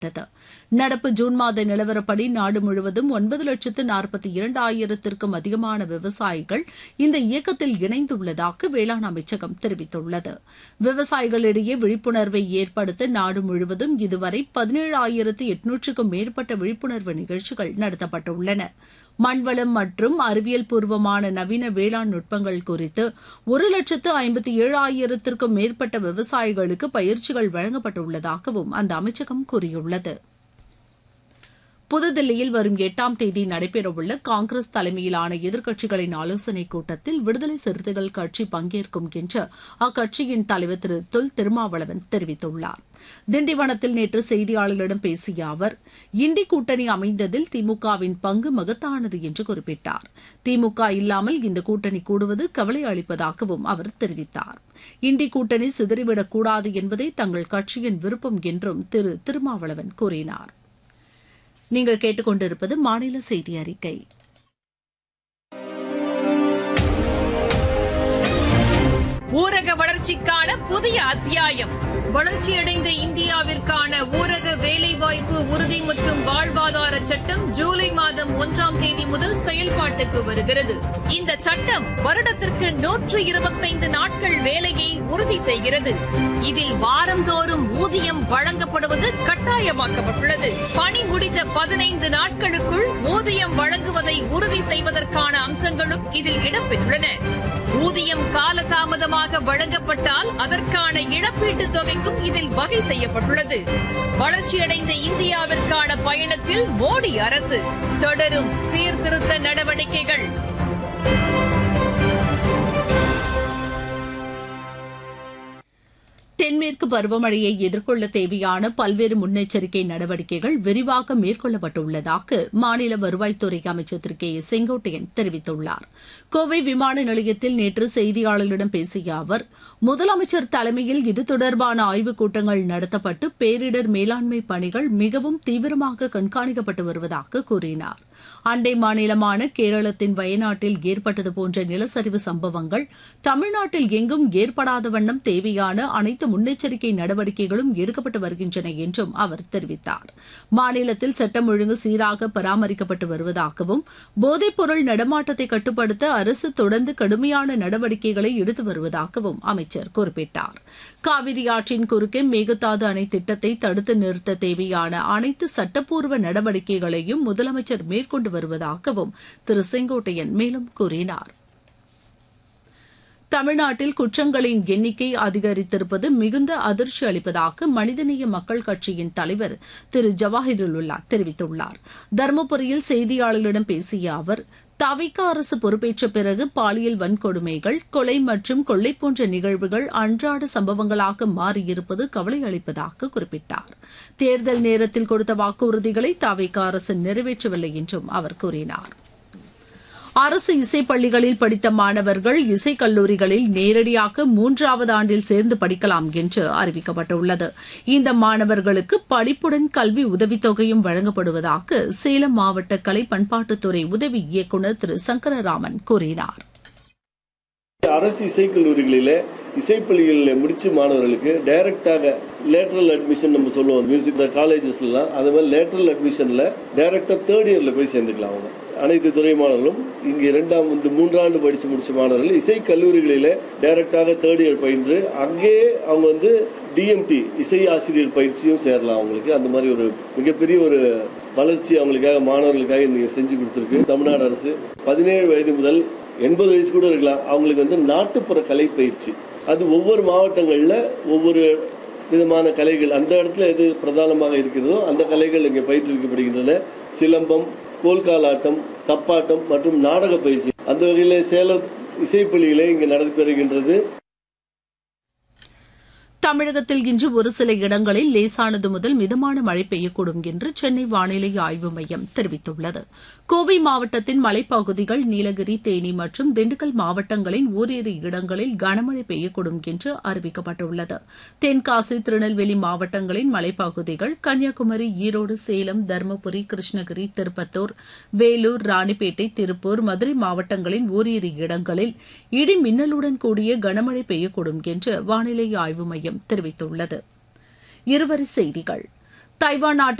து நடப்பு ஜூன் மாத நிலவரப்படி நாடு முழுவதும் ஒன்பது லட்சத்து நாற்பத்தி இரண்டாயிரத்திற்கும் அதிகமான விவசாயிகள் இந்த இயக்கத்தில் இணைந்துள்ளதாக வேளாண் அமைச்சகம் தெரிவித்துள்ளது விவசாயிகளிடையே விழிப்புணர்வை ஏற்படுத்த நாடு முழுவதும் இதுவரை பதினேழாயிரத்து எட்நூற்றுக்கும் மேற்பட்ட விழிப்புணர்வு நிகழ்ச்சிகள் நடத்தப்பட்டுள்ளன மண்வளம் மற்றும் அறிவியல் பூர்வமான நவீன வேளாண் நுட்பங்கள் குறித்து ஒரு லட்சத்து ஐம்பத்தி ஏழாயிரத்திற்கும் மேற்பட்ட விவசாயிகளுக்கு பயிற்சிகள் வழங்கப்பட்டுள்ளதாகவும் அந்த அமைச்சகம் கூறியுள்ளது புதுதில்லியில் வரும் எட்டாம் தேதி நடைபெறவுள்ள காங்கிரஸ் தலைமையிலான எதிர்க்கட்சிகளின் ஆலோசனைக் கூட்டத்தில் விடுதலை சிறுத்தைகள் கட்சி பங்கேற்கும் என்று அக்கட்சியின் தலைவர் திரு தொல் திருமாவளவன் தெரிவித்துள்ளார் திண்டிவனத்தில் நேற்று செய்தியாளர்களிடம் பேசிய அவர் இண்டி கூட்டணி அமைந்ததில் திமுகவின் பங்கு மகத்தானது என்று குறிப்பிட்டார் திமுக இல்லாமல் இந்த கூட்டணி கூடுவது கவலை அளிப்பதாகவும் அவர் தெரிவித்தார் இண்டி கூட்டணி சிதறிவிடக்கூடாது என்பதே தங்கள் கட்சியின் விருப்பம் என்றும் திரு திருமாவளவன் கூறினார் நீங்கள் கேட்டுக்கொண்டிருப்பது மாநில செய்தி அறிக்கை ஊரக வளர்ச்சிக்கான புதிய அத்தியாயம் வளர்ச்சியடைந்த இந்தியாவிற்கான ஊரக வேலைவாய்ப்பு உறுதி மற்றும் வாழ்வாதார சட்டம் ஜூலை மாதம் ஒன்றாம் தேதி முதல் செயல்பாட்டுக்கு வருகிறது இந்த சட்டம் வருடத்திற்கு நூற்று இருபத்தைந்து நாட்கள் வேலையை உறுதி செய்கிறது இதில் வாரந்தோறும் ஊதியம் வழங்கப்படுவது கட்டாயமாக்கப்பட்டுள்ளது பணி முடிந்த பதினைந்து நாட்களுக்குள் ஊதியம் வழங்குவதை உறுதி செய்வதற்கான அம்சங்களும் இதில் இடம்பெற்றுள்ளன ஊதியம் காலதாமதமாக வழங்கப்பட்டால் அதற்கான இழப்பீட்டுத் தொகைக்கும் இதில் வகை செய்யப்பட்டுள்ளது வளர்ச்சியடைந்த இந்தியாவிற்கான பயணத்தில் மோடி அரசு தொடரும் சீர்திருத்த நடவடிக்கைகள் தென்மேற்கு பருவமழையை எதிர்கொள்ள தேவையான பல்வேறு முன்னெச்சரிக்கை நடவடிக்கைகள் விரிவாக மேற்கொள்ளப்பட்டுள்ளதாக மாநில வருவாய்த்துறை அமைச்சர் திரு கே ஏ செங்கோட்டையன் தெரிவித்துள்ளார் கோவை விமான நிலையத்தில் நேற்று செய்தியாளர்களிடம் பேசிய அவர் முதலமைச்சர் தலைமையில் இது தொடர்பான ஆய்வுக் கூட்டங்கள் நடத்தப்பட்டு பேரிடர் மேலாண்மை பணிகள் மிகவும் தீவிரமாக கண்காணிக்கப்பட்டு வருவதாக கூறினார் அண்டை மாநிலமான கேரளத்தின் வயநாட்டில் ஏற்பட்டது போன்ற நிலச்சரிவு சம்பவங்கள் தமிழ்நாட்டில் எங்கும் ஏற்படாத வண்ணம் தேவையான அனைத்து முன்னெச்சரிக்கை நடவடிக்கைகளும் எடுக்கப்பட்டு வருகின்றன என்றும் அவர் தெரிவித்தார் மாநிலத்தில் சட்டம் ஒழுங்கு சீராக பராமரிக்கப்பட்டு வருவதாகவும் போதைப்பொருள் நடமாட்டத்தை கட்டுப்படுத்த அரசு தொடர்ந்து கடுமையான நடவடிக்கைகளை எடுத்து வருவதாகவும் அமைச்சர் குறிப்பிட்டார் காவிரி ஆற்றின் குறுக்கே மேகதாது அணை திட்டத்தை தடுத்து நிறுத்த தேவையான அனைத்து சட்டப்பூர்வ நடவடிக்கைகளையும் முதலமைச்சர் மேற்கொண்டு வருவதாகவும் திரு செங்கோட்டையன் மேலும் கூறினார் தமிழ்நாட்டில் குற்றங்களின் எண்ணிக்கை அதிகரித்திருப்பது மிகுந்த அதிர்ச்சி அளிப்பதாக மனிதநேய மக்கள் கட்சியின் தலைவர் திரு ஜவாஹிருல்லா தெரிவித்துள்ளார் தருமபுரியில் செய்தியாளர்களிடம் பேசிய அவர் தவிக அரசு பொறுப்பேற்ற பிறகு பாலியல் வன்கொடுமைகள் கொலை மற்றும் கொள்ளை போன்ற நிகழ்வுகள் அன்றாட சம்பவங்களாக மாறியிருப்பது கவலை அளிப்பதாக குறிப்பிட்டார் தேர்தல் நேரத்தில் கொடுத்த வாக்குறுதிகளை தவிக அரசு நிறைவேற்றவில்லை என்றும் அவர் கூறினார் அரசு இசைப்பள்ளிகளில் படித்த மாணவர்கள் இசைக்கல்லூரிகளில் நேரடியாக மூன்றாவது ஆண்டில் சேர்ந்து படிக்கலாம் என்று அறிவிக்கப்பட்டுள்ளது இந்த மாணவர்களுக்கு படிப்புடன் கல்வி உதவித்தொகையும் வழங்கப்படுவதாக சேலம் மாவட்ட கலை பண்பாட்டுத்துறை உதவி இயக்குநர் திரு சங்கரராமன் கூறினார் அரசு இசைக்கல்லூரிகளில் இசைப்பள்ளிகளில் முடிச்ச மாணவர்களுக்கு டைரக்டாக லேட்ரல் அட்மிஷன் நம்ம சொல்லுவோம் மியூசிக் காலேஜஸ்லாம் அது மாதிரி லேட்ரல் அட்மிஷனில் டைரக்டாக தேர்ட் இயரில் போய் சேர்ந்துக்கலாம் அவங்க அனைத்து துறை மாணவர்களும் இங்கு இரண்டாம் இந்த மூன்றாண்டு படித்து முடிச்ச மாணவர்கள் இசை கல்லூரிகளில் டைரக்டாக தேர்ட் இயர் பயின்று அங்கேயே அவங்க வந்து டிஎம்டி இசை ஆசிரியர் பயிற்சியும் சேரலாம் அவங்களுக்கு அந்த மாதிரி ஒரு மிகப்பெரிய ஒரு வளர்ச்சி அவங்களுக்காக மாணவர்களுக்காக இன்னைக்கு செஞ்சு கொடுத்துருக்கு தமிழ்நாடு அரசு பதினேழு வயது முதல் எண்பது வயசு கூட இருக்கலாம் அவங்களுக்கு வந்து நாட்டுப்புற கலை பயிற்சி அது ஒவ்வொரு மாவட்டங்களில் ஒவ்வொரு விதமான கலைகள் அந்த இடத்துல எது பிரதானமாக இருக்கிறதோ அந்த கலைகள் இங்கே பயிற்றுவிக்கப்படுகின்றன சிலம்பம் கோல்காலாட்டம் தப்பாட்டம் மற்றும் நாடக பயிற்சி அந்த வகையில் சேலம் இசைப்பள்ளிகளே இங்கே நடைபெறுகின்றது தமிழகத்தில் இன்று ஒரு சில இடங்களில் லேசானது முதல் மிதமான மழை பெய்யக்கூடும் என்று சென்னை வானிலை ஆய்வு மையம் தெரிவித்துள்ளது கோவை மாவட்டத்தின் மலைப்பகுதிகள் நீலகிரி தேனி மற்றும் திண்டுக்கல் மாவட்டங்களின் ஓரிரு இடங்களில் கனமழை பெய்யக்கூடும் என்று அறிவிக்கப்பட்டுள்ளது தென்காசி திருநெல்வேலி மாவட்டங்களின் மலைப்பகுதிகள் கன்னியாகுமரி ஈரோடு சேலம் தருமபுரி கிருஷ்ணகிரி திருப்பத்தூர் வேலூர் ராணிப்பேட்டை திருப்பூர் மதுரை மாவட்டங்களின் ஓரிரு இடங்களில் இடி மின்னலுடன் கூடிய கனமழை பெய்யக்கூடும் என்று வானிலை ஆய்வு மையம் தெரிவித்துள்ளது இருவரி செய்திகள் தைவான் நாட்டின்